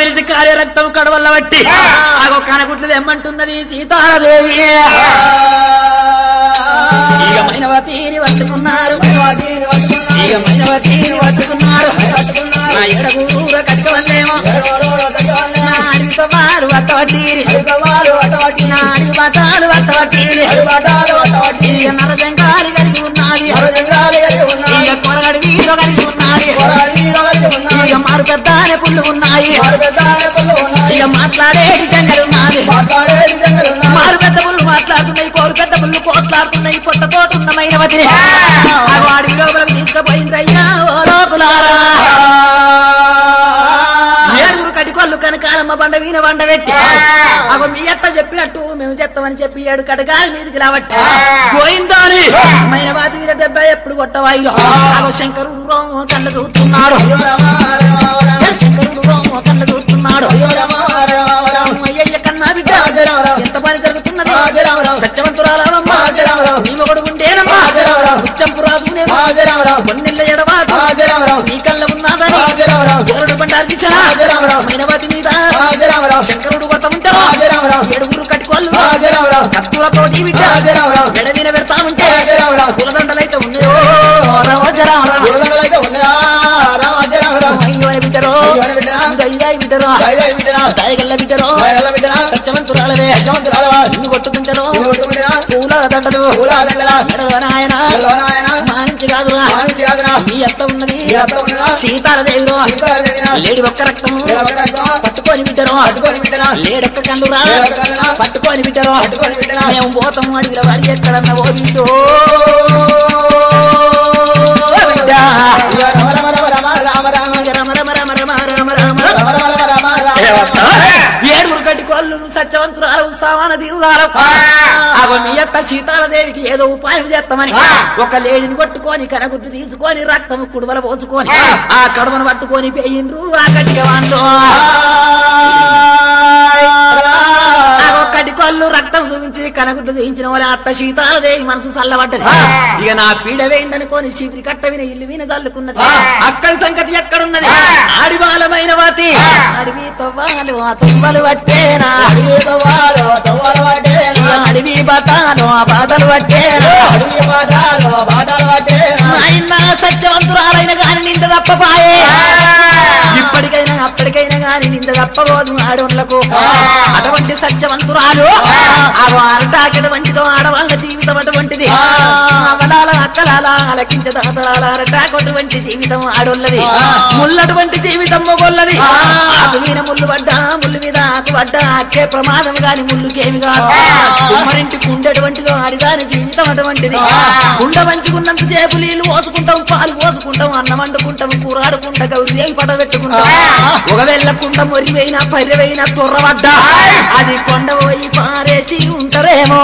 కలిసి కార్య రక్తం కడవల్ల బట్టి ఆగో కనగుట్లు తెమ్మంటున్నది సీతాదేవి ఇక మైనవతీని పట్టుకున్నారు ఇక మైనవతీని పట్టుకున్నారు నా ఎడగూర కట్టుకోలేమో నా అడిగితో వారు పట్టవట్టీరి నా అడిగి బతాలు పట్టవట్టీరి ఇక నరజంగాలి కలిగి ఉన్నది ఇక కొరగడి వీరు కలిగి ఉన్నది ఇక మారు పెద్దానే పుల్లు ఉన్నాయి ఇక మాట్లాడేది జంగలు ఉన్నది మారు పెద్ద పుల్లు మాట్లాడుతున్నాయి కోరు పెద్ద పుల్లు కోట్లాడుతున్నాయి పొట్ట తోటున్నమైన వదిలే వాడి లోపలికి తీసుకుపోయిందయ్యా ఓ లోపులారా ఏడుగురు కటికొల్లు కనకాలమ్మ బండ వీణ బండ పెట్టి అగో మీ అత్త చెప్పినట్టు మేము చెత్తమని చెప్పి ఏడు కటకాల మీదకి రావట్టి పోయిందాని మైనవాతి మీద దెబ్బ ఎప్పుడు కొట్టవాయిలో అగో శంకరుడు రోమ కళ్ళ చూస్తున్నాడు శంకరుడు రోమ కళ్ళ చూస్తున్నాడు అయ్యయ్య కన్నా బిడ్డ ఎంత పని జరుగుతున్నది సత్యవంతురాలమ్మ నీ మొగడు ఉండేనమ్మా ఉచ్చంపు రాజునేమో కొన్నిళ్ళ ఎడవాటు నీ కళ్ళ ఉన్నాదని గోరుడు బండార్కిచ్చా మైనవాతి మీద శంకరుడు కొట్ట ఉంటారు ఏడుగురు కట్టుకోళ్ళు కత్తులతో బిడ్డ ఎడదిన పెడతామంటే కులదండలైతే ఉన్నాయో రామజరామరా అయ్యో అని బిడ్డరో దయ్యాయి బిడ్డరో దయగల్ల బిడ్డరో సత్యవంతురాలవే ఇన్ని కొట్టుకుంటారో పూల దండలు ఎడదన ఆయన మానించి కాదురా మీ అత్త ఉన్నది సీతారదేవిరో లేడి ఒక్క రక్తము పట్టుకొని బిడ్డరో లేడొక్క కళ్ళురా పట్టుకొని బిడ్డరో మేము పోతాము అడిగిన వాడి ఎక్కడన్నా ఓ బిడ్డో బిడ్డ. రమ రమ రమ రమ రమ రమ ఏడుగురు కట్టి కొల్లు సత్యవంతురాలు సామాన తీరురాలు అవ మీ యొక్క సీతాలదేవికి ఏదో ఉపాయం చేస్తామని ఒక లేడిని కొట్టుకొని కనగుడ్డు తీసుకొని రక్తము కుడువల పోసుకొని ఆ కడుమను పట్టుకొని పెయ్యిండ్రు ఆ కట్టిక వాళ్ళు ఒక్కటి కొల్లు రక్తం చూపించి కనగుడ్డు చూపించిన వాళ్ళ అత్త సీతాలదేవి మనసు చల్లబడ్డది ఇక నా పీడ వేయిందనుకోని చీపిరి కట్ట విన ఇల్లు విన చల్లుకున్నది అక్కడి సంగతి ఎక్కడున్నది ఆడిబాలమైన వాతి అడివి తవ్వాలి ఆ తువ్వలు పట్టేనా అడివి బతాలు ఆ బాటలు పట్టేనా ఆయన సత్యవంతురాలైన గాని నింద తప్పపాయే ఇప్పటికైనా అప్పటికైనా గాని నింద తప్పబోదు ఆడవాళ్లకు అటువంటి సత్యవంతురాలు ఆ అరటాకెట వంటిదో ఆడవాళ్ళ జీవితం అటువంటిది అవలాల అక్కలాల అలకించదాతలాల అరటాకొటువంటి జీవితం ఆడోళ్ళది ముల్లటువంటి జీవితం మొగోళ్ళది ఆకు మీద ముళ్ళు పడ్డా ముళ్ళు మీద ఆకు పడ్డా అక్కే ప్రమాదం గాని ముళ్ళుకేమి కాదు కుమ్మరింటి కుండటువంటిదో ఆడిదాని జీవితం అటువంటిది కుండ మంచుకున్నంత చేపు నీళ్లు పోసుకుంటాం పాలు పోసుకుంటాం అన్నం వండుకుంటాం కూర ఆడుకుంటా గౌరీ దేవి పడ పెట్టుకుంటాం ఒకవేళ కుండ మొరివైనా పర్రెవైనా తొర్రబడ్డా అది కొండ పోయి పారేసి ఉంటారేమో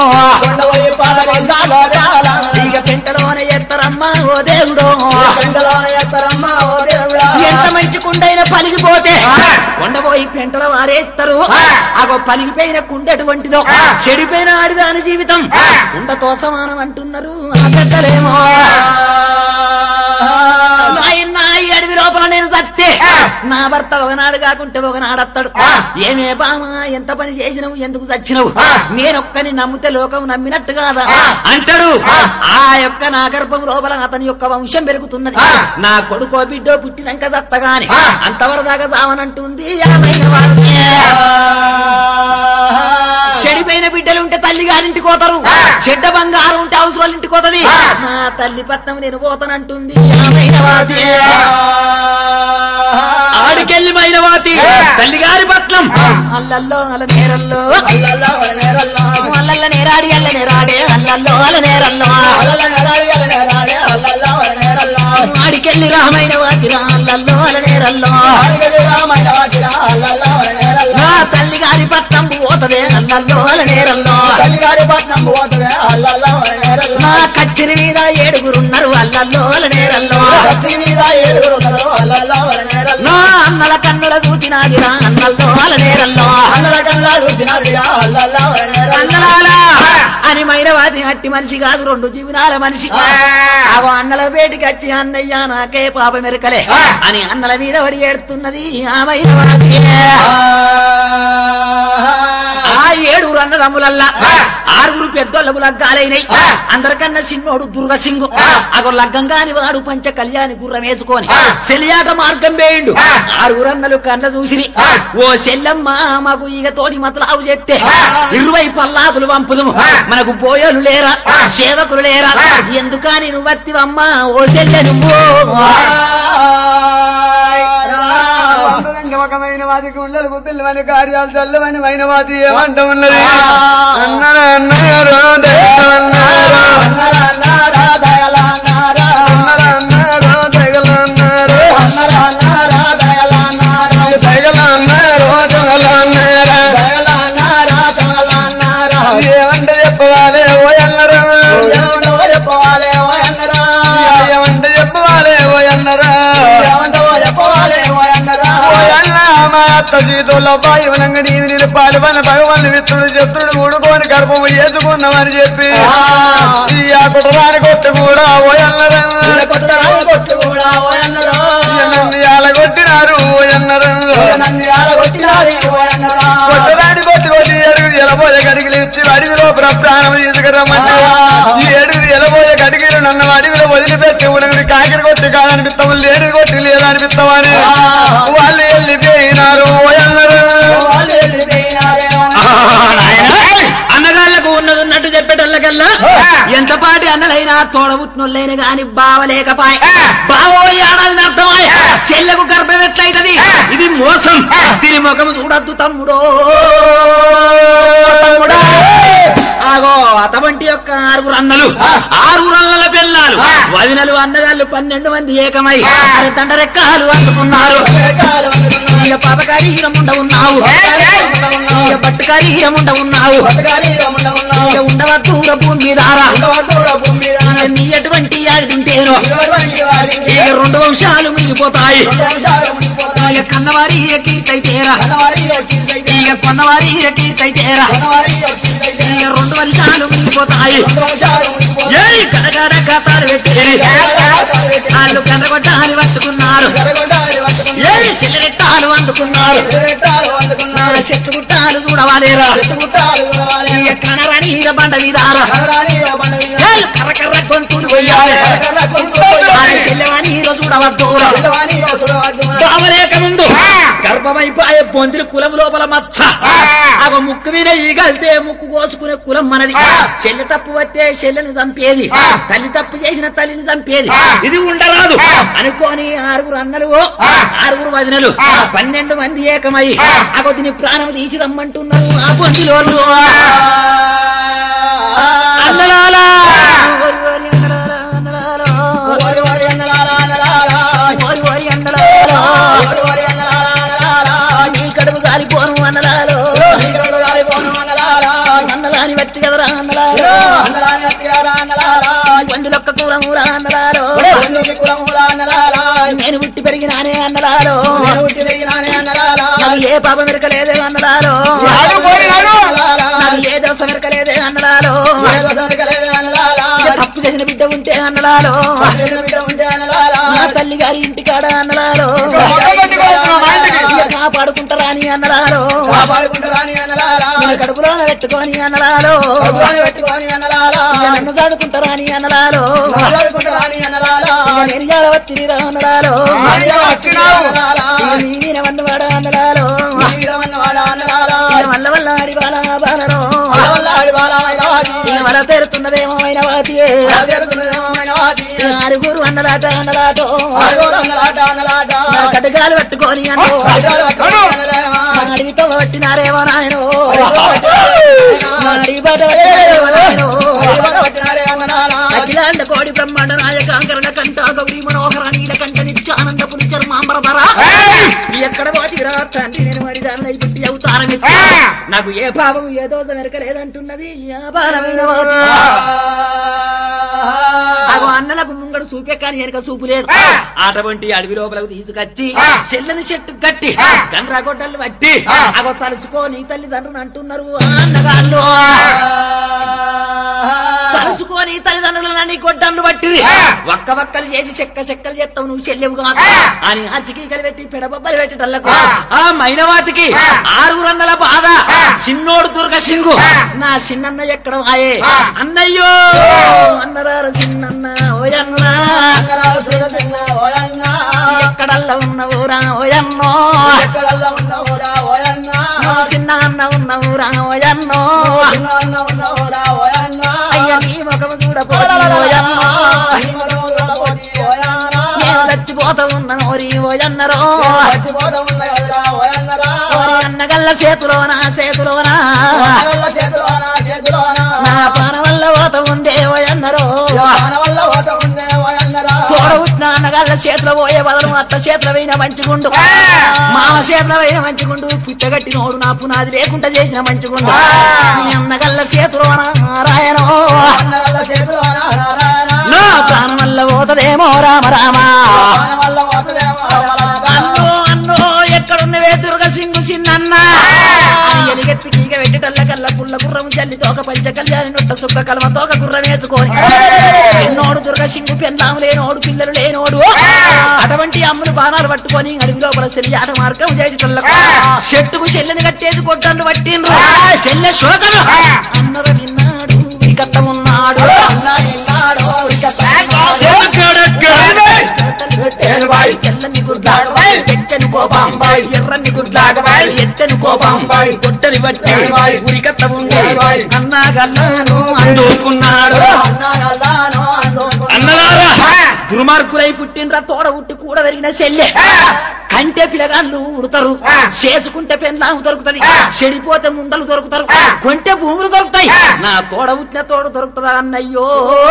ఇక పెంటలోనే ఎత్తరమ్మా ఓ దేవుడో ఎంత మంచి కుండైన పలిగిపోతే కొండపోయి పెంటల వారేస్తారు అగో పలిగిపోయిన కుండ ఎటువంటిదో చెడిపోయిన ఆడిదాని జీవితం కుండతో సమానం అంటున్నారు అక్కడేమో నాయన ఈ అడవి లోపల నేను సత్తే నా భర్త ఒకనాడు కాకుంటే ఒకనాడు అత్తాడు ఏమే బామా ఎంత పని చేసినవు ఎందుకు చచ్చినవు నేనొక్కని నమ్మితే లోకం నమ్మినట్టు కాదా అంటాడు ఆ యొక్క నా గర్భం లోపల అతని యొక్క వంశం పెరుగుతున్నది నా కొడుకో బిడ్డో పుట్టినాక చత్తగాని అంతవరదాకా సావనంటుంది యామైన వాడిని. చెడిపోయిన బిడ్డలు ఉంటే తల్లి గారింటికి పోతారు చెడ్డ బంగారం ఉంటే అవసరాలు ఇంటికి పోతది నా తల్లి పట్నం నేను పోతానంటుంది యామైన వాడి. ఆడికెళ్ళి మైనవాతి తల్లి గారి పట్నం అల్లల్లో అల నేరల్లో అల్లల్ల నేరాడి అల్ల నేరాడే అల్లల్లో అల నేరల్లో ఆడికెళ్ళి రామైన వాతిరా అల్లల్లో అల నేరల్లో నా తల్లి గారి పట్నం పోతదే అల్లల్లో అల నేరల్లో నా కచ్చిరి మీద ఏడుగురున్నారు అల్లల్లో అల నేరల్లో నా అన్నల కన్నుల చూచినాదిరా అన్నల్లో అల నేరల్లో అన్నలాలా అని మైనవాది అట్టి మనిషి కాదు రెండు జీవనాల మనిషి ఆగో అన్నల బేటికి వచ్చి అన్నయ్య నాకే పాప మెరకలే అని అన్నల మీద పడి ఏడుతున్నది ఆ మైనవాది ఆ ఏడుగురు అన్నదమ్ములల్లా ఆరుగురు పెద్దోళ్ళకు లగ్గాలైనై అందరికన్నా చిన్నోడు దుర్గసింగు అగో లగ్గం కాని వాడు పంచ కళ్యాణి గుర్రం వేసుకొని సెలియాట మార్గం వేయండు ఆరుగురు అన్నలు కన్న చూసిరి ఓ సెల్లమ్మ మాకు ఈగ తోటి మతలావు చెప్తే ఇరవై పల్లాకులు పంపుదుము మనకు పోయోలు లేరా సేవకులు లేరా ఎందుకని నువ్వు వత్తివమ్మా ఓ సెల్లె నువ్వు అంతరంగమైన వాది గుండెలు గుబ్బిల్లమని కార్యాలు చల్లమని మైన వాది ఏమంట ఉన్నది అన్నారు అన్నారు అన్నారు అన్నారు తెగలన్నారు తెగలన్నారు తెగలన్నారు ఏమంట చెప్పవాలి ఓ అన్నారు ఏమంట చెప్పవాలి ఓ అన్నరా మా అత్త జీతంలో పాయవనంగా నీవి నిలిపాలి మన భగవాన్ విత్తుడు చిత్రుడు ఊడుకొని గర్భము వేసుకున్నామని చెప్పి ఈ ఆ కుటరాని కొట్టు కూడా ఓయన్నరం నన్ను ఎలగొట్టినారు ఓయన్నరం కొట్టరాని కొట్టు కొట్టి ఏడుగురు ఎలబోయే గడిగిలు ఇచ్చి అడవిలో ప్రాణం తీసుకురమ్మంటే ఈ ఏడుగురు ఎలబోయే గడిగిలు నన్ను అడవిలో వదిలిపెట్టి ఉడుగురి కాకిరి కొట్టి కాదనిపిస్తాము లేని కొట్టి లేదనిపిస్తామని వాళ్ళు వెళ్ళిపోయినారు ఓయన్నరం అన్నగాళ్ళకు ఉన్నది ఉన్నట్టు చెప్పేటోళ్ళకల్లా ఎంత పాటి అన్నలైనా తోడబుట్టినోళ్ళైన గాని బావలేకపాయ్ బావో ఏడాది అర్థమాయ్ చెల్లెకు గర్భం ఎట్లయితది ఇది మోసం దీని ముఖం చూడద్దు తమ్ముడో తమ్ముడా ఆగో అతవంటి యొక్క ఆరుగురు అన్నలు ఆరుగురు అన్నల పిల్లలు వదినలు అన్నగాళ్ళు పన్నెండు మంది ఏకమై అరే తండరెక్కలు అందుకున్నారు ఇక పాపకారి హీరముండ ఉన్నావు ఇక పట్టుకారి హీరముండ ఉన్నావు ఇక ఉండవద్దూర భూమి మీదారా ఇక నీ ఎటువంటి ఆడి తింటేను ఇక రెండు వంశాలు మిగిలిపోతాయి ఇక కన్నవారి కీర్తయితేరా ఇక కొన్నవారి కీర్తయితేరా ఇక రెండు వంశాలు మిగిలిపోతాయి ఏయ్ కడగడ కథలు పెట్టి వాళ్ళు కనగొట్టాలి పట్టుకున్నారు ఏయ్ సిల్లరెట్టాలు అందుకున్నారు ఆ చెట్టు గుట్టాలు చూడవాలేరా ఇక కనరని ఈర బండ మీదారా ఏయ్ కర్ర కర్ర గొంతులు పోయాలి చెల్లెవని హీరో చూడవద్దూరా బావలేక ముందు గర్భమైపోయే పొందిన కులం లోపల మచ్చ అగ ముక్కు మీద ఈగల్తే ముక్కు కోసుకునే కులం మనది చెల్లె తప్పు వస్తే చెల్లెని చంపేది తల్లి తప్పు చేసిన తల్లిని చంపేది ఇది ఉండరాదు అనుకోని ఆరుగురు అన్నలు ఆరుగురు వదినలు పన్నెండు మంది ఏకమై అగో దీని ప్రాణం తీసి రమ్మంటున్నారు ఆ పొందిలోళ్ళు అన్నలాలా ఓరి ఓరి అన్నలాలా, అన్నలాలా. ఓరి ఓరి అన్నలాలా. నీ కడుపు కాలిపోను అన్నలాలో అన్నలాని బట్టి కదరా అన్నలాలో వందులొక్క కూరమూరా అన్నలాలో నేను పుట్టి పెరిగినానే అన్నలాలో నాకు ఏ పాప మెరకలేదే అన్నలాలో నాకు ఏ దోశ మెరకలేదే అన్నలాలో ఇక తప్పు చేసిన బిడ్డ ఉంటే అన్నలాలో నా తల్లి గారి ఇంటికాడ అన్నలాలో ఇక కాపాడుకుంటారా అని అన్నలాలో నీ కడుపులో పెట్టుకొని అన్నలాలో ఇక నన్ను చదువుకుంటారా అని అన్నలాలో ఇక నేను జాలవచ్చిరా అన్నలాలో ఇక నీ మీద వన్నవాడ అన్నలాలో ఇక వల్ల వల్ల ఆడి బాల బాలలో ఇక వల తెరుతున్నదేమో అయిన వాటియే ఇక ఆరుగురు అన్నలాట అన్నలాటో నా కడుగాలు పట్టుకొని అన్నో నా అడవితో వచ్చినారేమో నాయనో నా అడవి బాట వచ్చినారేమో నాయనో అఖిలాండ కోడి బ్రహ్మాండ నాయక అంకరణ కంట గౌరీ మనోహర నీల కంట నిత్యానంద పురి చర్మాంబర ధర ఎక్కడ పోతిరా తండ్రి నేను అడిదానై పుట్టి అవుతారని నాకు ఏ భావం ఏ దోష వెనక లేదంటున్నది ఆ భారమైన వాతి. అగో అన్నలకు ముంగడు చూపే కానీ వెనక చూపు లేదు అటువంటి అడవి లోపలకు తీసుకొచ్చి చెల్లని చెట్టు కట్టి గండ్రా గొడ్డలు పట్టి అగో తలుచుకో నీ తల్లిదండ్రులు అంటున్నారు ఆ అన్నగాళ్ళు చూసుకొని తల్లిదండ్రులని గొడ్డన్ను పట్టిరి ఆ. ఒక్క వక్కలు చేసి చెక్క చెక్కలు చేస్తావు నువ్వు చెల్లెవు కాదు ఆ. అని అచ్చికీకలు పెట్టి పెడబొబ్బలు పెట్టేటల్లకు ఆ. ఆ మైనవాతికి ఆ. ఆరుగురన్నల బాధ ఆ. చిన్నోడు దుర్గ సింగు ఆ. నా చిన్నన్న ఎక్కడ వాయే ఆ. అన్నయ్యో అన్నరారు చిన్నన్న ఓయన్నా అంగరాలు శ్రీరసింగ ఓయన్న ఎక్కడల్లా ఉన్నవురా ఓయన్నో ఎక్కడల్లా ఉన్నవురా ఓయన్న నువ్వు చిన్న అన్న ఉన్నవురా ఓయన్నో చిన్న అన్న ఉన్నవురా ఓయన్న అయ్య నీ ముఖము చూడపోతే ఓయన్నో ఈ మగవుల పోటీ ఓయన్న నేను చచ్చిపోతా ఉన్న నోరి ఓయన్నరో చచ్చిపోతా ఉన్న కదరా ఓయన్నరా ఓరి అన్నగల్ల చేతిలోన చేతిలోన వానవల్ల చేతిలోన చేతిలోన నా ప్రాణ వల్ల పోత ఉందే ఓయన్నరో వానవల్ల పోత ఉందే ఓయన్నరా తోడబుట్టిన అన్నగల్ల చేతిలో పోయే బదులు అత్త చేతిలో పోయిన మంచిగుండు మామ చేతిలో పోయిన మంచిగుండు పుట్టగట్టి నోడు నా పునాది లేకుండా చేసిన మంచిగుండు నీ అన్నగల్ల చేతిలోన నారాయణో అన్నవల్ల చేతిలోన నారాయణ నా ప్రాణం వల్ల పోతదేమో రామ రామ వానవల్ల పోతదేమో రామ అన్నో అన్నో ఎక్కడున్నవే దుర్గ సింగు చిన్నన్న ఎలిగెత్తి గీగ పెట్టటల్ల కల్ల పుల్ల గుర్రం జల్లి తోక పంచ కళ్యాణి నొట్ట సుక్క కలమ తోక గుర్రం వేసుకొని చిన్నోడు దుర్గ సింగు పెందాము లేనోడు పిల్లలు లేనోడు అటువంటి అమ్ములు బాణాలు పట్టుకొని అడవి లోపల చెల్లి ఆట మార్గం చేసి తల్లకు చెట్టుకు చెల్లెని కట్టేసి కొట్టండు పట్టిండ్రు చెల్లె శోకను అన్నర విన్నాడు వికత్త ఉన్నాడు తెల్లని గుడ్లాడు తెచ్చని కోపం ఎర్రని గుడ్లాడు ఎత్తని కోపం గొడ్డని బట్టి ఉరికత్త ఉండి అన్నా గల్లాను అందుకున్నాడు అన్నగల్లాను అందుకు అన్నలారా దుర్మార్గులై పుట్టినరా తోడ ఉట్టి కూడా పెరిగిన చెల్లె కంటే పిల్లగాళ్ళు ఉడతారు చేసుకుంటే పెందాము దొరుకుతది చెడిపోతే ముందలు దొరుకుతారు కొంటే భూములు దొరుకుతాయి నా తోడ ఉట్టిన తోడు దొరుకుతుందా అన్నయ్యో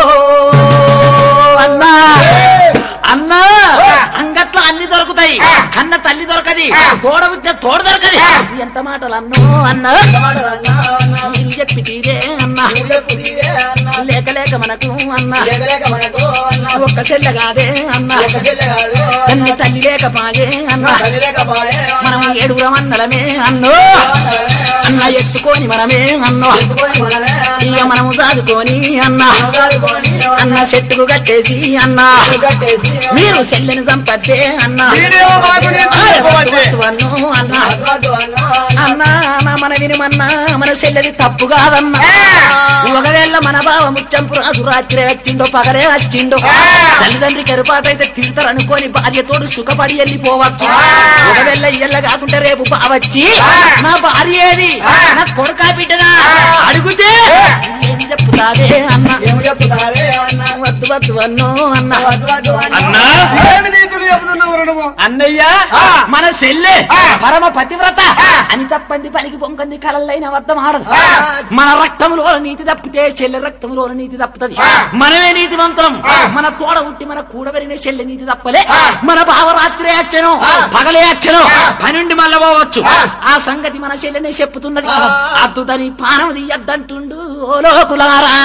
అన్నా అన్నా అంగట్లో అన్ని దొరుకుతాయి కన్న తల్లి దొరకది తోడ ఉట్టిన తోడు దొరకది ఎంత మాటలు అన్నో అన్నా మీరు చెప్పి తీరే అన్నా లేక లేక మనకు అన్నా ఒక్క చెల్లె కాదే అన్నా తల్లి తల్లి లేకపాయే అన్నా మనం ఏడుగురం అన్నలమే అన్నో అన్న ఎత్తుకొని మనమే అన్నో ఇక మనము దాదుకొని అన్నా అన్న చెట్టుకు కట్టేసి అన్నా మీరు చెల్లెని సంపత్తే అన్నా వీడియో మాకు నేను ఆయ్ చెప్పవద్దే. వద్దు అన్నో అన్నా అన్నా నా మన వినిమన్నా మన చెల్లెది తప్పు కాదన్నా ఒకవేళ మన బావ ముచ్చంపు రాజు రాత్రి వచ్చిండో పగలే వచ్చిండో తల్లిదండ్రి కరుపాటైతే తిడతారు అనుకోని భార్యతోడు సుఖపడి వెళ్ళిపోవచ్చు ఒకవేళ ఇయ్యల్ల కాకుంటే రేపు బావచ్చి నా భార్య ఏది నా కొడుకా బిడ్డనా అడుగుతే ఏం చెప్పుతావే అన్న ఏమి చెప్తారే అన్న వద్దు వద్దు అన్నో అన్న వద్దు వద్దు అన్న అన్నా ఏమి నీతులు చెబుతున్నావు నువ్వు అన్నయ్య మన సెల్లె పరమ పతివ్రత అని తప్పంది పలికి పొంకంది కలల్లైన వద్దం ఆడదు మన రక్తములో నీతి తప్పితే చెల్లె రక్తములో నీతి తప్పుతుంది మనమే నీతివంతులం మన తోడ ఉట్టి మన కూడబెరిగిన చెల్లె నీతి తప్పలే మన భావరాత్రి అచ్చను పగలే అచ్చను పనుండి మళ్ళా పోవచ్చు ఆ సంగతి మన చెల్లెనే చెప్పుతున్నది అద్దుదని పానం తీయద్దంటుండు ఓ లోకులారా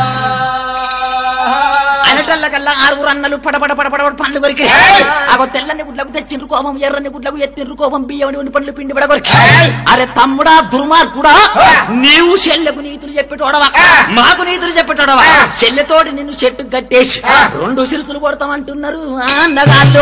అనటల్లకల్లా ఆరుగురు అన్నలు పడపడ పడపడ పండ్లు కొరికి అగో తెల్లని గుడ్లకు తెచ్చిండ్రు కోపం ఎర్రని గుడ్లకు ఎత్తిండ్రు కోపం బియ్యం ఉండి పండ్లు పిండి పడగొరికి అరే తమ్ముడా దుర్మార్గుడా నీవు చెల్లెకు నీతులు చెప్పేటోడవా మాకు నీతులు చెప్పేటోడవా చెల్లెతోటి నిన్ను చెట్టు కట్టేసి రెండు సిరుసులు కొడతామంటున్నారు ఆ అన్నగాళ్ళు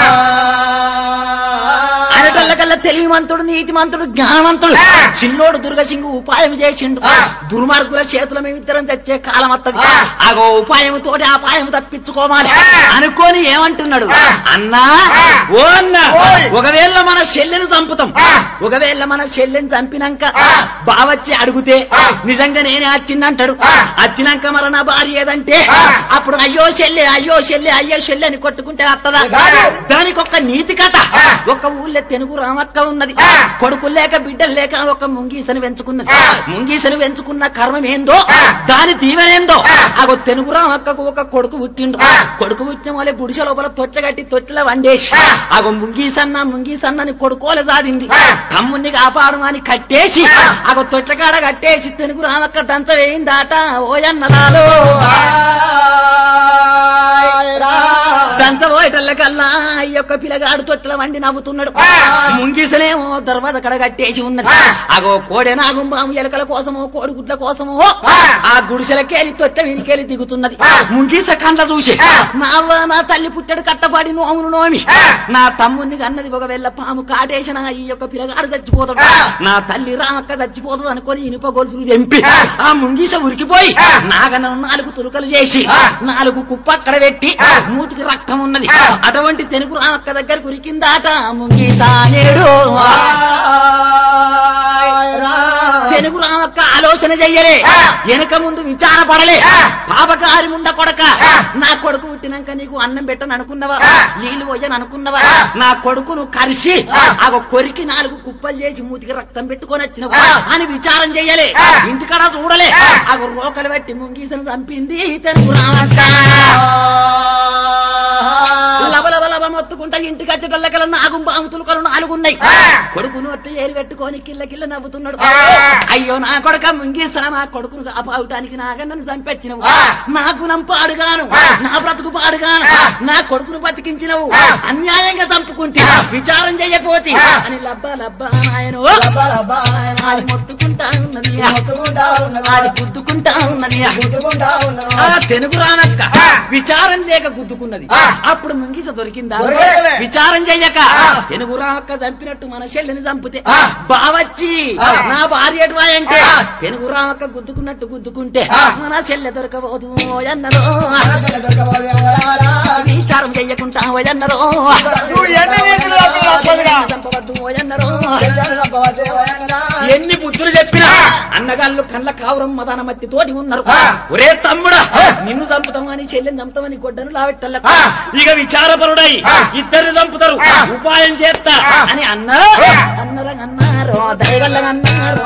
అనటల్లకల్లా తెలివిమంతుడు నీతిమంతుడు జ్ఞానవంతుడు చిన్నోడు దుర్గసింగు ఉపాయం చేసిండు దుర్మార్గుల చేతుల మేమిద్దరం చచ్చే కాలం వత్తది అగో ఉపాయం తోటి ఆ పాయం తప్పించుకోవాలి అనుకోని ఏమంటున్నాడు అన్నా ఓ అన్నా ఒకవేళ మన చెల్లెని చంపుతాం ఒకవేళ మన చెల్లెని చంపినాక బావచ్చి అడిగితే నిజంగా నేనే వచ్చిందంటాడు వచ్చినాక మరి నా భార్య ఏదంటే అప్పుడు అయ్యో చెల్లె అయ్యో చెల్లె అయ్యో చెల్లె అని కొట్టుకుంటే వత్తదా దానికి ఒక నీతి కథ ఒక ఊళ్ళో తెనుగు రామక్క ఉన్నది కొడుకు లేక బిడ్డలు లేక ఒక ముంగీసని పెంచుకున్నది ముంగీసని పెంచుకున్న కర్మం ఏందో దాని దీవెనేందో అగో తెనుగు రామక్కకు ఒక కొడుకు పుట్టిండు కొడుకు పుట్టిన వాళ్ళే గుడిసె లోపల తొట్ల కట్టి తొట్ల వండేసి అగో ముంగీసన్న ముంగీసన్నని కొడుకోలే సాధింది తమ్ముని కాపాడమని కట్టేసి అగో తొట్ల కాడ కట్టేసి తెనుగు రామక్క దంచ వేయిందాట ఓయన్నరాలో దంచబోయేటల్లకల్లా ఈ యొక్క పిల్లగాడు తొట్టెల వండి నవ్వుతున్నాడు ముంగిసలేమో దర్వాజ కడ కట్టేసి ఉన్నది అగో కోడె నాగుంబాము ఎలకల కోసమో కోడి గుడ్ల కోసమో ఆ గుడిసెలకేలి తొట్టె వెనికేలి దిగుతున్నది ముంగిస కండ్ల చూసి నావ్వ నా తల్లి పుట్టడు కట్టబడి నోమును నోమి నా తమ్ముని అన్నది ఒక వెళ్ళ పాము కాటేసిన ఈ యొక్క పిల్లగాడు చచ్చిపోతాడు నా తల్లి రామక్క చచ్చిపోతుంది అనుకొని ఇనుప గొలుసులు తెంపి ఆ ముంగీస ఉరికిపోయి నాగన నాలుగు తురుకలు చేసి నాలుగు కుప్ప అక్కడ పెట్టి మూతికి రక్తం ఉన్నది అటువంటి తెనుగు రామక్క దగ్గర ఉరికిందాట ముంగీస నేడు తెనుగు రామక్క ఆలోచన చెయ్యలే వెనక ముందు విచార పడలే పాపకారి ముండ కొడక నా కొడుకు పుట్టినాక నీకు అన్నం పెట్టని అనుకున్నవా నీళ్లు పోయని అనుకున్నవా నా కొడుకును కరిసి ఆ కొరికి నాలుగు కుప్పలు చేసి మూతికి రక్తం పెట్టుకొని వచ్చినవు అని విచారం చెయ్యలే ఇంటికాడ చూడలే ఆ రోకలు పెట్టి ముంగీసను చంపింది తెనుగు రామక్క లబలబ లబ మొత్తుకుంటా ఇంటికి వచ్చేటల్లకల నాగు బాము తులుకలు నాలుగున్నాయి కొడుకును ఒట్టి ఏరు పెట్టుకొని కిల్ల కిల్ల నవ్వుతున్నాడు అయ్యో నా కొడుక ముంగీసా నా కొడుకును కాపాడటానికి నాగన్నను చంపెచ్చినవు నా గుణం పాడుగాను నా బ్రతుకు పాడుగాను నా కొడుకును బతికించినవు అన్యాయంగా చంపుకుంటే విచారం చేయపోతే అని లబ్బా లబ్బా నాయను అది మొత్తుకుంటా ఉన్నది అది గుద్దుకుంటా ఉన్నది ఆ తెనుగు రానక్క విచారం లేక గుద్దుకున్నది అప్పుడు ముంగిస దొరికిందా దొరకలే. విచారం చెయ్యక తెనుగు రామక్క చంపినట్టు మన చెల్లిని చంపితే బావచ్చి నా భార్య ఎటువా అంటే తెనుగు రామక్క గుద్దుకున్నట్టు గుద్దుకుంటే మన చెల్లె దొరకబోదు అన్నరో విచారం చెయ్యకుంటా అన్నరో నువ్వు ఎన్ని నీతులు రాకులు రాకపోదురా? చంపవద్దు అన్నరో ఎన్ని బుద్ధులు చెప్పినా అన్నగాళ్ళు కళ్ళ కావురం మదానమత్తి తోటి ఉన్నారు ఒరే తమ్ముడా నిన్ను చంపుతామని చెల్లెని చంపుతామని గొడ్డను లావెట్టల్ల ఇక విచారపరుడై ఇద్దరు చంపుతారు ఉపాయం చేస్తా అని అన్నా అన్నరా అన్నారు దయగల్ల అన్నారు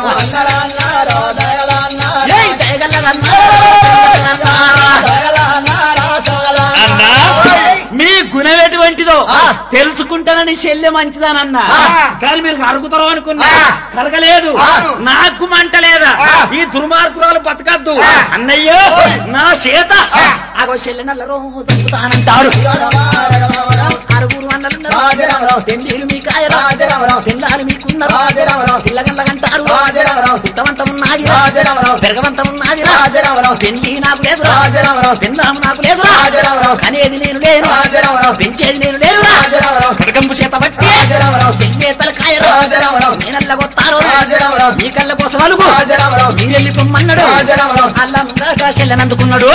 ఏయ్ దయగల్ల అన్నా మీ గుణం ఎటువంటిదో తెలుసుకుంటానని శల్యం మంచిదానన్నా కానీ మీరు అడుగుతారో అనుకున్నా కలగలేదు నాకు మంట లేదా ఈ దుర్మార్గురాలు బతకద్దు అన్నయ్యో నా చేత అగో చెల్లెనల్ల రోజు చంపుతానంటాడు అరుగురు అన్నలున్నారు పెళ్లిలు మీ కాయరా పిల్లలు మీకున్నారు పిల్లగల్లగంటారు పుట్టవంతం ఉన్నది పెరగవంతం ఉన్నది పెళ్లి నాకు లేదురా పిల్లాము నాకు లేదురా కనేది నేను లేను పెంచేది నేను లేను కడకంపు చేత బట్టి చెల్లే తలకాయరు నేనల్ల కొత్తారు మీ కళ్ళ కోసం అలుగు మీరెళ్ళి పొమ్మన్నాడు అల్లా ముంగా చెల్లెనందుకున్నాడు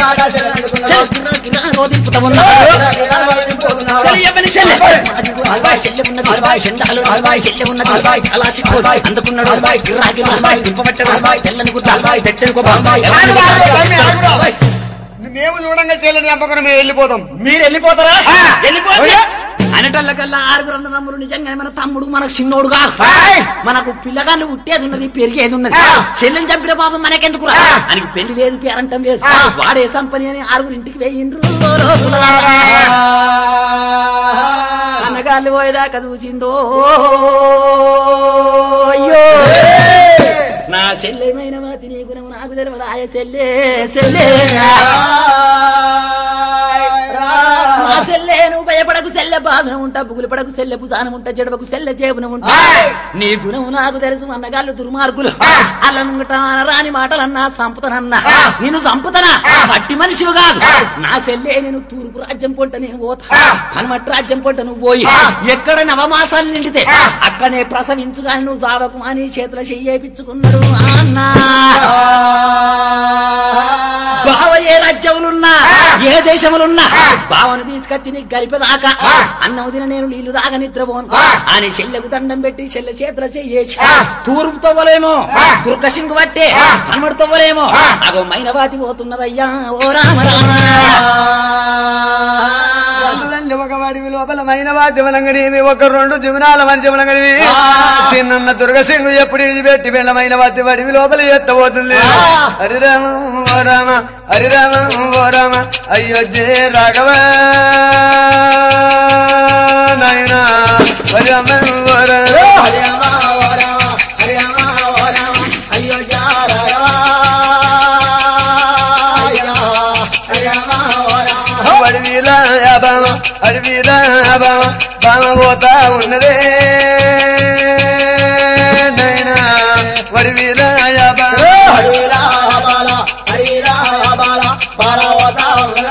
రోజు ఉన్నాడు చలి ఎవ్వని చెల్లె అదిగో అల్వాయ్ చెల్లె ఉన్నది అల్వాయ్ చెండాలు అల్వాయ్ చెల్లె ఉన్నది అల్వాయ్ అలా సిక్కు అందుకున్నాడు అల్వాయ్ గిరాకి అల్వాయ్ దింపబట్టాడు అల్వాయ్ తెల్లని గుడ్డ అల్వాయ్ తెచ్చని గొప్ప అల్వాయ్ మేము చూడంగా చెల్లెని చంపకుండా మేము వెళ్ళిపోతాం మీరు వెళ్ళిపోతారా ఆ. వెళ్ళిపోతే అనేటల్లకల్లా ఆరుగురు అన్నదమ్ములు నిజంగానే మన తమ్ముడు మనకు చిన్నోడు కాదు ఆయ్. మనకు పిల్లగాళ్ళు ఉట్టేది ఉన్నది పెరిగేది ఉన్నది ఆ. చెల్లెని చంపిన పాపం మనకెందుకు రా ఆ. ఆయనకి పెళ్లి లేదు పేరంటం లేదు ఆ. వాడే సంపని అని ఆరుగురు ఇంటికి వేయిండ్రు అన్నగాళ్ళు పోయేదాకా చూసిందో అయ్యో నా చెల్లెమైన మాతి నీ గుణం నాకు తెలియదు ఆయ చెల్లె చెల్లె నా సెల్లే నువ్వు భయపడకు సెల్లె బాధన ఉంటా బుగులు పడకు సెల్లె పుసానం ఉంటా జడవకు సెల్లె చేపున ఉంటా నీ గుణం నాకు తెలుసు అన్నగాళ్ళు దుర్మార్గులు అల్ల ముంగట రాని మాటలన్నా సంపుతనన్నా నేను సంపుతనా మట్టి మనిషివి కాదు నా సెల్లే నేను తూర్పు రాజ్యం పొంట నేను పోతా హనుమట్ రాజ్యం పొంట నువ్వు పోయి ఎక్కడ నవమాసాలు నిండితే అక్కడే ప్రసవించు గాని నువ్వు సావకు అని చేతుల చెయ్యేపించుకున్నాడు అన్నా బావ ఏ రాజ్యములున్నా ఏ దేశములున్నా బావను తీసుకొచ్చి నీకు గలిపేదాకా అన్నం తిన నేను నీళ్లు దాకా నిద్రపోను అని చెల్లెకు దండం పెట్టి చెల్లె చేతుల చెయ్యేసి తూర్పు తవ్వలేమో దుర్గసింగు పట్టే హనుమడు తవ్వలేమో అగో మైనవాతి పోతున్నదయ్యా ఓ రామ రామ అందులో ఒక వాడివి లోపల మైన వాద్యమనంగనివి ఒక రెండు జీవనాల మంచమనంగనివి చిన్న దుర్గసింగు ఎప్పుడు విడిచిపెట్టి వెళ్ళమైన వాద్య వాడివి లోపల ఎత్తబోతుంది హరిరామ ఓ రామ హరిరామ ఓ రామ అయోధ్య రాఘవ నాయన హరిరామ ఓ రామ వడివిలా యాభమ బామ బామ పోతా ఉన్నదే నైనా వడి వీరాయ బామ హరిరా బాల హరిరా బాల బాల వదావరా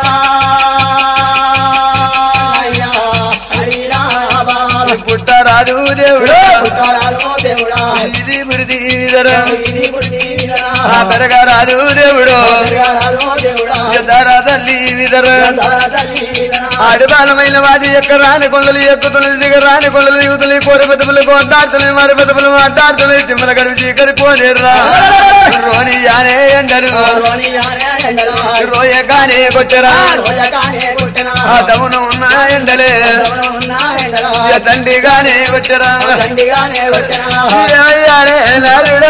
అయ్యా హరిరా బాల పుట్టరాదు దేవుడు పుట్టారాలో దేవుడా ఇది బురిది విదర ఇది బుద్ధి వినరా ఆ పెరగరాదు దేవుడు పెరగారాలో దేవుడా ఎదర తల్లి విదర దాన తల్లి వినరా ఆడబాలమైన వాది యొక్క రాని కొండలు ఎక్కుతున్నది దిగ రాని కొండలు యువతలు కోరి పెదవులు కొట్టాడుతున్నాయి మరి పెదవులు మాట్లాడుతున్నాయి చిమ్మల గడిపి చీకరి పోనేర్రా రోని యానే ఎండరు రోని యానే ఎండలా రోయగానే కొట్టరా రోజగానే కొట్టినా ఆ దమును ఉన్న ఎండలే ఉన్నా ఎండలా ఇక తండ్రిగానే కొట్టరా దండిగానే కొట్టినా ఏమయ్యానే నరుడా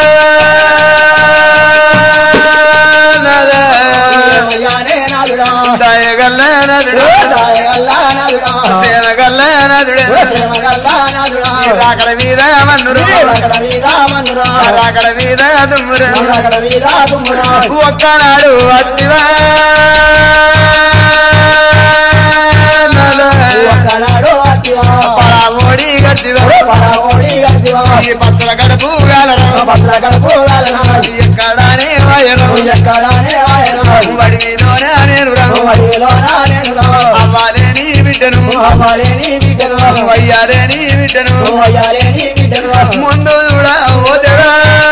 నదా. యానే నాదుడా దయగల్ల నదుడు దాయగల్లా నాదుడా సేనగల్ల నదుడు సేమగల్లా నాదుడా రాకడ మీద మన్నురు రకడ మీద మనురా రాకడ మీద దుమ్మురు రకడ మీద తుమ్మురా ఒక్కనాడు అస్తివా ఒక్కనాడు అత్తివా పరామోడి గట్టివా పరావోడి గట్టివా ఈ పత్ర గడుపు గాలరా పట్ల గడుపు గాలనా ఎక్కడానే వయరు ఎక్కడానే ఆయన వడి మీదోనే నేను వడిలోనా నేను అవ్వాలేని బిడ్డను అవ్వాలేని బిడ్డను వయ్యాలేని బిడ్డను అయ్యాలేని బిడ్డను ముందు కూడా ఓదరా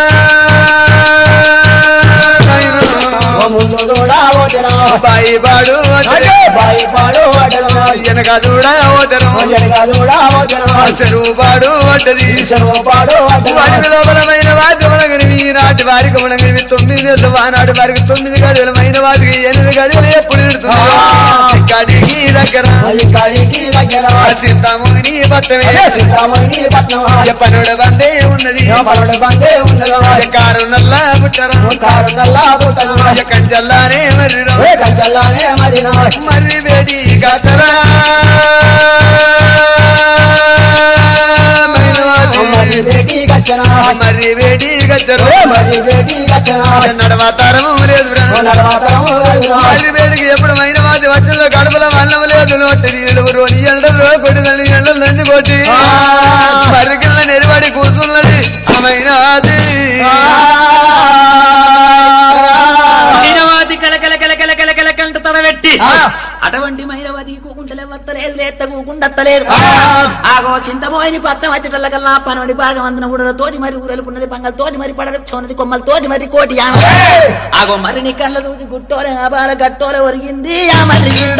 ముందు కూడా ఓదరా బాయి పాడు బాయి పాడు అడ్డను వెనక కూడా ఓదరు జనగా కూడా ఓదరా చెరువు పాడు పడ్డది చెరువు పాడు అడ్డను వారికి లోపలమైన వాద్యమునగనివి నాటి వారికి మునగనివి తొమ్మిది నెలలు వానాటి వారికి తొమ్మిది గడియలమైన వారికి ఎనిమిది గడియలు ఎప్పుడు నిడుతుంది గడికి దగ్గర మల్లికాడికి దగ్గర సీతాముని పట్టమే సీతామణి పట్నం పనుడు బందే ఉన్నది పనుడు బందే ఉండగా కారు నల్ల పుట్టరా కారు నల్లా పుట్టను కంజల్లానే మరి కంచల్లానే మరినా మరి వేడి గాతరా మరి బేటీ గచ్చన మరి వేడి గద్దరు మరి బేటీ గచ్చన నడవాతారము లేదురా నడవాతరము లేదురా మరి వేడికి ఎప్పుడు మైన వాది వచ్చల్లో గడపల వల్లం లేదు నోటి నీళ్ళు రోని ఎండలు కొట్టి తల్లి ఎండలు నంది కొట్టి మరికిళ్ళ నెరబడి కూర్చున్నది అమైనాది మైనవాది కల కల కల కల కల కల కంట తడబెట్టి అటువంటి మైనవాది కూకుంటలే వత్తలేదు లేత కూకుండత్తలేదు ఆగో చింతమోయిని పత్తం వచ్చేటల్ల కల్లా పనోడి భాగం అందన కూడా తోటి మరి ఊరలుకున్నది పంగల తోటి మరి పడలు చోనది కొమ్మల తోటి మరి కోటి ఆమె ఆగో మరి నీ కళ్ళ దూచి గుట్టోలే ఆబాల గట్టోలే ఒరిగింది ఆ మరి గిట్ట.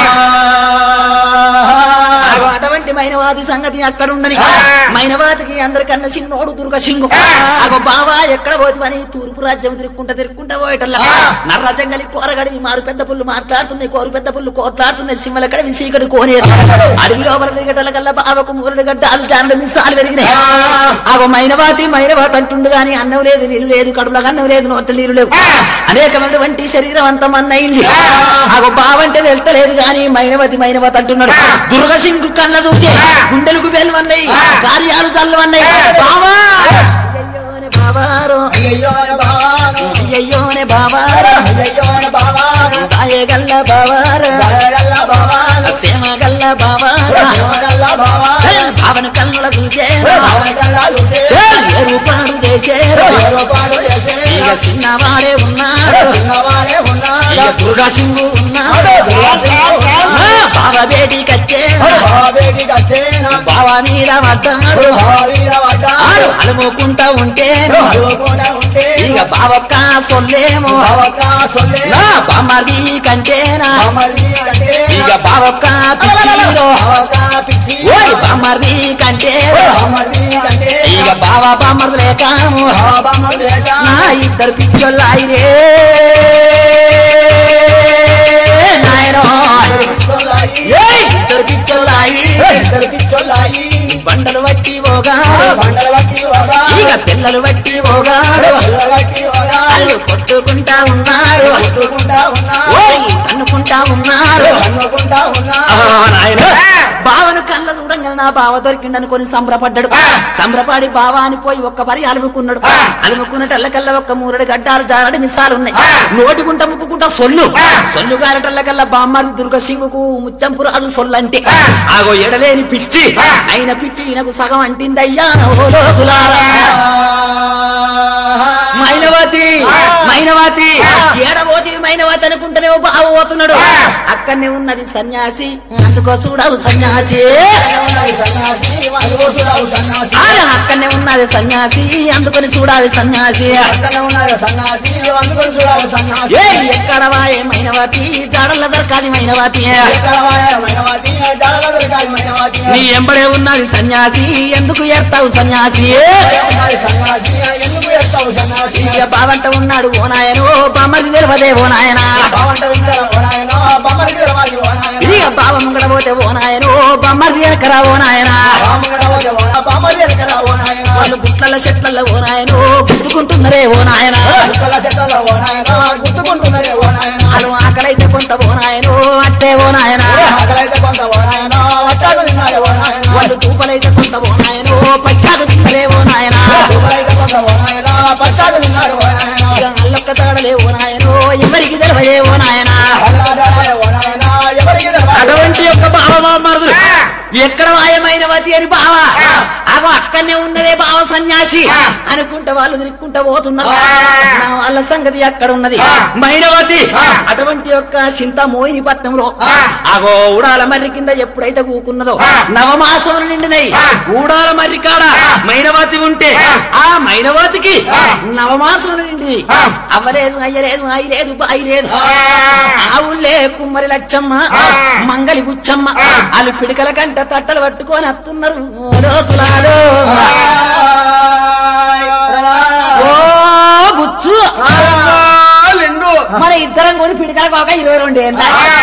ఆగో అటువంటి మైనవాది సంగతి అక్కడ ఉండని మైనవాదికి అందరికన్నా చిన్నోడు దుర్గ సింగు ఆగో బావా ఎక్కడ పోతివని తూర్పు రాజ్యం తిరుక్కుంటా తిరుక్కుంటా పోయేటల్లా నర్ర జంగలి కోరగడివి మారు పెద్ద పుల్లు మాట్లాడుతున్నాయి కోరు పెద్ద పుల్లు కోట్లాడుతున్నాయి సింహల కడివి సీకటి కోనేరు అడవి లోపల తిరగటల కల్లా బావకు మూరడు గడ్డాలు జానడు మిసాలు పెరిగినాయి ఆగో మైనవాతి మైనవాత అంటుండు గాని అన్నం లేదు నీళ్ళు లేదు కడుపులో అన్నం లేదు నోట్ల నీళ్ళు లేవు అనేకమైనటువంటి శరీరం అంత మన్నయింది ఆగో బావంటే తెలుస్తలేదు గాని మైనవతి మైనవతి అంటున్నాడు దుర్గ సింగ్ కళ్ళ చూసే గుండెలకు బెల్లవన్నాయి కార్యాలు చల్లవన్నాయి బావా అయ్యయ్యోనే బావారో అయ్యో బావాను అయ్యయ్యోనే బావారో అయ్యో బావాను దాయగల్ల బావారో దయగల్ల బావాను సేమగల్ల బావారో దేవగల్ల బావాను భావన కళ్ళ చూసే భావగల్ల లుసే రూపాడు చేసేరు ఏర్పాటు చేసే ఇక చిన్నవాడే ఉన్నాడు చిన్నవాడే ఇక ఉన్నాడు దుర్గా సింగు ఉన్నాడు ఆ, బావ బేటీ కచ్చే బాబేటి కచ్చేనా బావ మీద పడ్డాడు బావీర ఆడు పడ్డాడు అలుముకుంటా ఉంటే అడుగుకుండా ఉంటే ఇక బావక్క సొల్లేమో బావక్క సొల్లే నా బామ్మది కంటేనా బామర్ది అంటే ఇక బావక్క పిచ్చిరో బావక్క పిచ్చి ఓయ్ బామ్మది కంటే బామర్ది అంటే ఇక బావ బామ్మది లేకాము బామర్ది లేక నా ఇద్దరు పిచ్చోళ్ళాయిరే నాయనో సొల్లాయి ఏయ్, ఇద్దరు పిచ్చోళ్ళాయి ఇద్దరు పిచ్చోళ్ళాయి బండలు వట్టి పోగా బండలు బట్టి ఒక ఇక పిల్లలు వట్టి పోగాడు పిల్ల బట్టి ఒక వాళ్ళు కొట్టుకుంటా ఉన్నారు కొట్టుకుంటా ఉన్నా ఓయ్ తన్నుకుంటా ఉన్నారు అనుకుంటా ఉన్నా ఆ, నాయన భావన కళ్ళ చూడంగానే నా బావ దొరికిండనుకొని సంబరపడ్డాడు సంబరపడి బావా అని పోయి ఒక్క పరి అలుముకున్నాడు అలుముకున్నటల్లకల్లా ఒక్క మూరడి గడ్డాలు జారడి మిసాలు ఉన్నాయి నోటికుంట ముక్కుకుంటా సొల్లు సొల్లు గారటల్లకల్లా బామ్మారి దుర్గ సింగుకు ముత్తంపురాలు సొల్లంటే ఆగో ఎడలేని పిచ్చి అయిన పిచ్చి ఈయనకు సగం అంటిందయ్యా ఓ లోకులారా మైనవతి మైనవతి ఏడబోతి మైనవతి అనుకుంటేనే బావ పోతున్నాడు అక్కడనే ఉన్నది సన్యాసి అందుకో చూడవు సన్యాసి సన్నాసి అందుకో చూడాలి సన్నాసి ఆ, అక్కడనే ఉన్నది సన్యాసి అందుకొని చూడాలి సన్యాసి పక్కన ఉన్నారు సన్నాసి అందుకొని చూడాలి సన్నాసి ఏ ఎక్కడ వాయే మైనవతి జాడల దొరకాలి మైనవతి ఎక్కడ వాయ మైనవాతి జాడల దొరకాలి మైనవాతి నీ ఎంబడే ఉన్నది సన్యాసి ఎందుకు ఏస్తావు సన్యాసి ఉన్నది సన్నాసి ఎందుకు చేస్తావు సన్నాసి ఇక బావంట ఉన్నాడు ఓ నాయనో బామ్మది తెలియదే ఓ నాయనా బావంట వింటారా ఓ నాయన బొమ్మడికి రవాలి ఓ నాయన ఇక బావ ముంగడ పోతే ఓ నాయనో బమ్మది ఎనకరా ఓ నాయనా బామ్మగడ ఓకే ఓ నా బామ్మడి ఎనకరా ఓ నాయన వాళ్ళు గుట్ల చెట్లలో ఓ నాయనో గుద్దుకుంటున్నారే ఓ నాయనా గుట్టల చెట్టల ఓ నాయన గుర్తుకుంటున్నదే ఓ నాయన వాళ్ళు ఆకలైతే కొంత ఓ నాయనో అట్టే ఓ నాయనా ఆకలైతే కొంత ఓ నాయన వట్టాలు విన్నారే ఓ నాయన వాళ్ళు తూపలైతే కొంత ఓ నాయనో పచ్చాదు తిన్నరే ఓ నాయనా దుబ్బలైతే కొంత ఓ నాయన పట్టాలు విన్నారు ఓ నాయన ఇక అల్లొక్క తాడలే ఓ నాయనో ఎవరికి తెలవదే ఓ నాయనా అల్లాడాలే ఓ నాయన ఎవరికి తెలవాలి? అటువంటి యొక్క బావ మరుదులు ఎక్కడ వాయమైనవతి అని బావ అగో అక్కడనే ఉన్నదే బావ సన్యాసి అనుకుంటా వాళ్ళు తిరుక్కుంటా పోతున్నారు నా వాళ్ళ సంగతి అక్కడ ఉన్నది మైనవతి అటువంటి యొక్క చింత మోయిని పట్నంలో అగో ఊడాల మర్రి కింద ఎప్పుడైతే కూకున్నదో నవమాసములు నిండినాయి ఊడాల మర్రి కాడ మైనవతి ఉంటే ఆ మైనవతికి నవమాసములు నిండి అవ్వలేదు అయ్యలేదు అయి లేదు బాయి లేదు ఆవులే కుమ్మరి లచ్చమ్మ మంగలి బుచ్చమ్మ వాళ్ళు పిడికల కంట తట్టలు పట్టుకొని వస్తున్నారు ఓ లోకులాలు. ఓ బుచ్చు లింగు మన ఇద్దరం కొని పిడికలకు ఒక ఇరవై రెండు ఏంట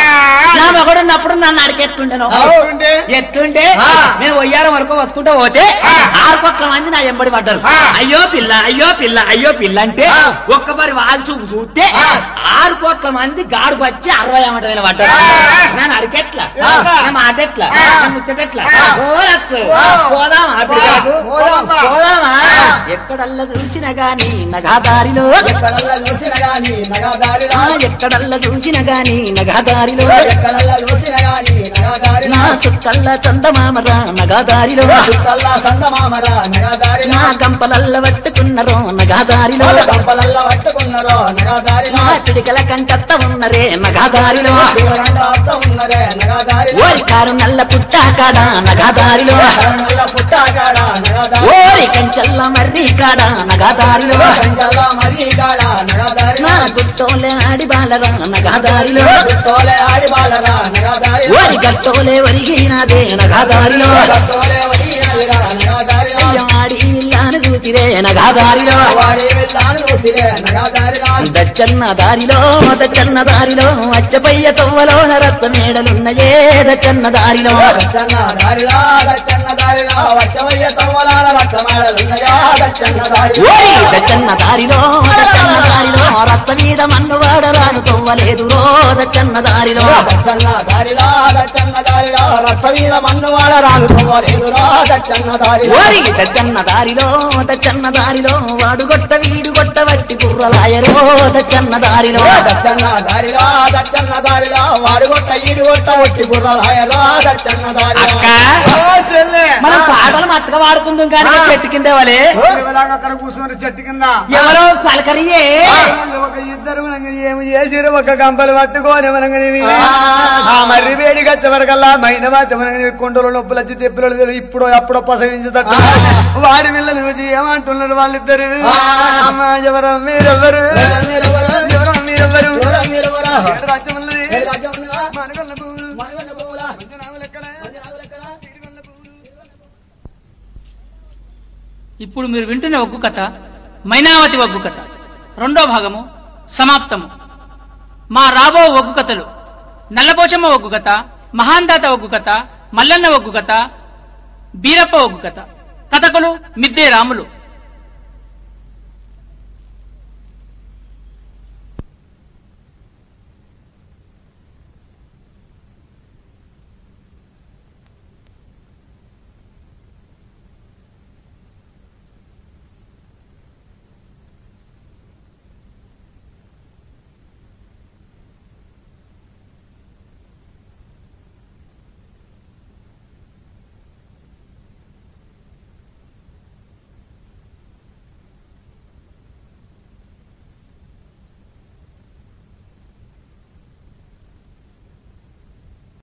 నా మగడు ఉన్నప్పుడు నన్ను అడిగెట్టుండను అవునండి. ఎట్టుంటే ఆ. నేను వయ్యారం వరకు వసుకుంటా పోతే ఆరు కొట్ల మంది నా ఎంబడి పడ్డారు ఆ. అయ్యో పిల్ల అయ్యో పిల్ల అయ్యో పిల్ల అంటే ఆ. ఒక్క మరి వాళ్ళు చూపు చూస్తే ఆ. ఆరు కోట్ల మంది గాడు పచ్చి అరవై అమ్మటమైన పడ్డారు ఆ. నన్ను అడిగెట్లా ఆ. నా మాట ఎట్లా ఆ. నా ముచ్చటెట్లా ఆ. పోరచ్చు ఆ. పోదామా పిల్లలకు? పోదాం. పోదామా ఆ. ఎక్కడల్లా చూసినా గాని నగాదారిలో ఎక్కడల్లా చూసిన గాని నగదారిలో ఆ, ఎక్కడల్లా చూసినా గాని నగాదారిలో ఎక్కడల్లా చూసిన గాని నగదారిలో నా చుట్టల్లా చందమామరా నగాదారిలో చుట్టల్లా సందమామర నగదారిలో నా గంపలల్ల పట్టుకున్నరో నగాదారిలో కంపలల్లా పట్టుకున్నారో నగదారిలో నా పిడికల కంటత్త ఉన్నరే నగాదారిలో పిల్లగంట అర్థం ఉన్నరే నగదారిలో ఓరి కారు నల్ల పుట్టాకాడ నగాదారిలో నల్ల పుట్టాకాడ నగదారి ఓరి కంచల్ల మర్రి కాడ నగాదారిలో కంజల్లా మరీ కాడ నగదారిలో నా గుట్టోలే ఆడి బాలరా నగాదారిలో తోలే ఆడి బాలరా నగదారిలో ఓరి గట్టోలే ఒరిగినాదే నగాదారిలో తోలే వడిగినదిరా నగదారిలో అయ్యో ఆడి ఇల్లాను చూసిరే నగాదారిలో వాడి వెళ్ళాను చూసిరే నగదారిలో దచ్చన్న దారిలో దచ్చన్న దారిలో అచ్చపయ్య తవ్వలోన రచ్చ మేడలున్నయే దచ్చన్న దారిలో దచ్చన్న దారిలో దచ్చన్న దారిలో వర్షమయ్య తవ్వలాల రచ్చమాడలున్నయా దచ్చన్న దారిలో ఓరి దచ్చన్న దారిలో దచ్చన్న దారిలో రచ్చ మీద మన్ను వాడరాను తవ్వలేదు రో దచ్చన్న దారిలో దచ్చన్న దారిలో దచ్చన్న దారిలో రచ్చ మీద మన్ను వాడరాను తవ్వలేదురా దచ్చన్న దారిలో ఓరి దచ్చన్న దారిలో దచ్చన్న దారిలో వాడు గొట్ట వీడు గొట్ట వట్టి కుర్రలాయరో దచ్చన్న దారిలో దచ్చన్న దారిలో దచ్చన్న దారిలో వాడు కొట్ట ఈడు కొట్ట ఒట్టి బుర్రలాయలో దచ్చన్న దారిలో అక్క ఆ, చెల్లె. మనం పాటలు మత్తగా వాడుకుందాం కానీ ఆ. చెట్టు కిందే వలే ఇలాగ అక్కడ కూర్చున్నారు చెట్టు కింద ఎవరో పలకరియే వాళ్ళు ఒక ఇద్దరు మనగని ఏమి చేసిరు ఒక గంపలు పట్టుకొని మనగని ఆ మర్రి వేడి గచ్చ వరకల్లా మైన వాత మనగని కుండలు నొప్పులు వచ్చి తెప్పులు ఇప్పుడు అప్పుడు ప్రసవించదట్టు వాడి పిల్లలు చూసి ఏమంటున్నారు వాళ్ళిద్దరు అమ్మా ఎవరు మీరెవ్వరు మీరెవ్వరు? ఎవరు మీరెవ్వరు ఎవరా మీరెవరా? ఏడు రాజ్యం ఉన్నది. ఏడు రాజ్యం ఉన్నదా? మనగొల్ల పువ్వులు. మనగొండ పువ్వులా? పంచనామలు ఎక్కడ? పంచనాగులు ఎక్కడ? తిరుగొల్ల పువ్వులు. ఇప్పుడు మీరు వింటున్న ఒగ్గు కథ మైనావతి ఒగ్గు కథ రెండో భాగము సమాప్తము మా రాబో ఒగ్గు కథలు నల్లపోచమ్మ ఒగ్గు కథ మహాందాత ఒగ్గు కథ మల్లన్న ఒగ్గు కథ బీరప్ప ఒగ్గు కథ కథకులు మిద్దే రాములు